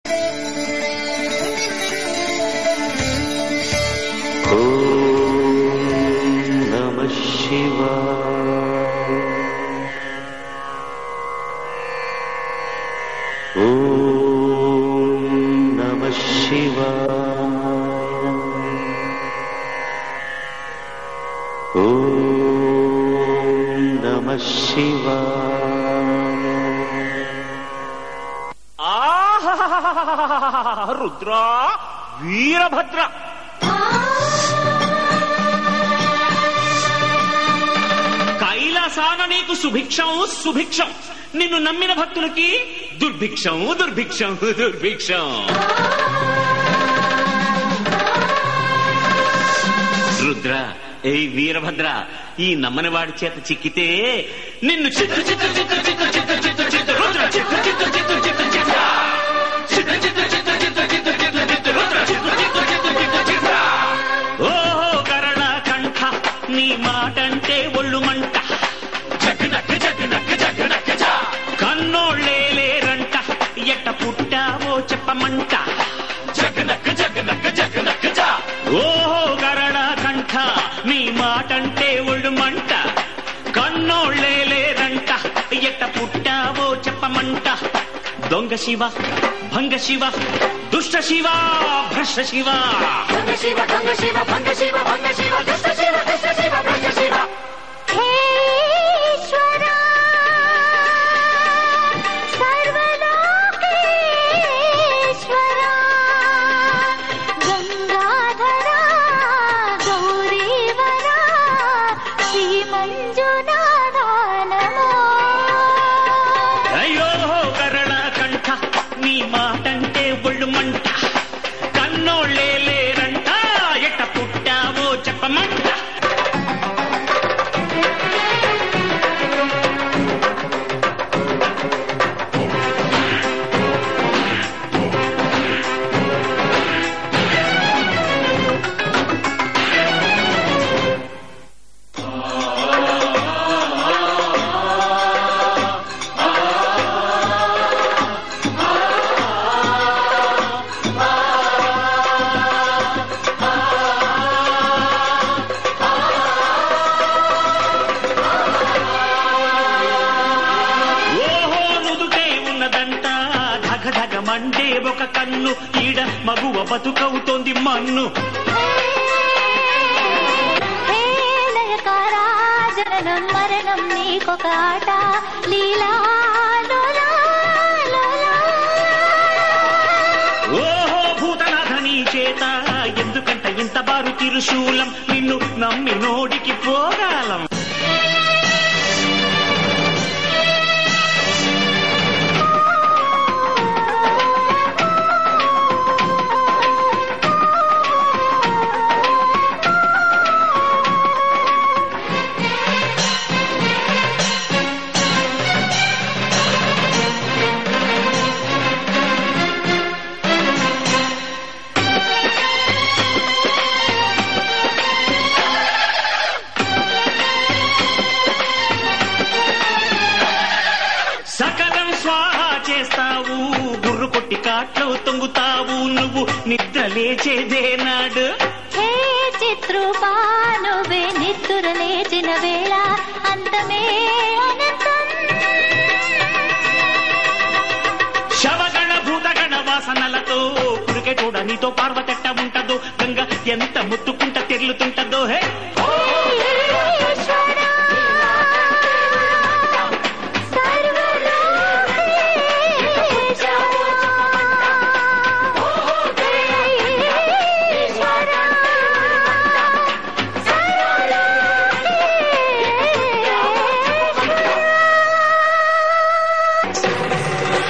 ఓం నమ శివాయ ఓం నమ శివాయ ఓం నమ శివాయ ఆహాహాహాహాహాహా! రుద్రా వీరభద్ర కైలాసాన నీకు సుభిక్షం సుభిక్షం నిన్ను నమ్మిన భక్తులకి దుర్భిక్షం దుర్భిక్షం దుర్భిక్షం రుద్ర ఏ వీరభద్ర ఈ నమ్మని వాడి చేత చిక్కితే నిన్ను చిత్తు చిత్తు చిత్తు చిత్తు చిత్తు చిత్తు చిత్తు రుద్ర చిత్తు చిత్తు చిత్తు చిత్తు చిత్త చిత్తు చిత్తు చిత్తు చిత్తు చిత్తు చిత్తు చిత్తు రుద్ర చిత్తు చిత్తు చిత్తు చిత్తు చిత్త ఓహో కరణ కంఠ నీ మాటంటే ఒళ్ళు మంట జగనక్క జగనక్క జగనక్క జ. కన్నోళ్ళే లేరంట ఎట్ట పుట్టావో చెప్పమంట జగనక్క జగనక్క జగనక్క జ. ఓహో గరడ కంఠ నీ మాటంటే ఒళ్ళు మంట కన్నోళ్ళే లేరంట ఎట్ట పుట్టావో చెప్పమంట దొంగ శివ భంగ శివ దుష్ట శివ భ్రష్ట శివ భంగ శివ భంగ శివ భంగ శివ భంగ శివ దుష్ట శివ దుష్ట శివ భంగ శివ హే ఈశ్వరా సర్వలోకేశ్వరా గంగాధరా గౌరీవరా శ్రీ మంజునాథ నమో అయ్యో గరడ కంఠ నీ మాటంటే ఒళ్ళు మంట కన్నోళ్ళే లేరంట ఎట్ట పుట్టావో చెప్పమంట ఓహో నుదుటే ఉన్నదంట ధగ ధగ మండే ఒక కన్ను ఈడ మగువ బతుకవుతోంది మన్ను హే లయకారా జననం మరణం నీకొక ఆట లీలా లోలా, లోలా. ఓహో భూతనాథ నీ చేత ఎందుకంట ఇంత బారు తిరుశూలం నిన్ను నమ్మి నోడికి పోగాలం సకలం స్వాహ చేస్తావు గుర్రు కొట్టి కాట్లో తొంగుతావు నువ్వు నిద్ర లేచేదేనాడు హే చిత్రూపానువే నిద్దుర లేచిన వేళ అంతమే అనంతం శవగణ భూతగణ వాసనలతో కురికే చూడ నీతో పార్వతెట్ట ఉంటదో గంగ ఎంత ముత్తుకుంట తెర్లుతుంటదో హే ఈశ్వరా, సర్వలోకేశ్వరా. ఈశ్వరా, సర్వలోకేశ్వరా.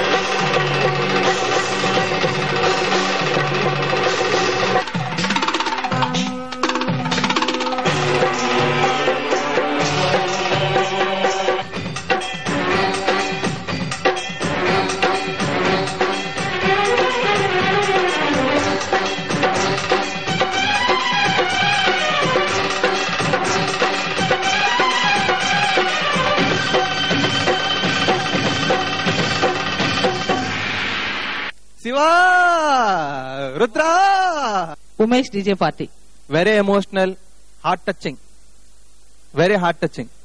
Rudra Umesh DJ party very emotional heart touching very heart touching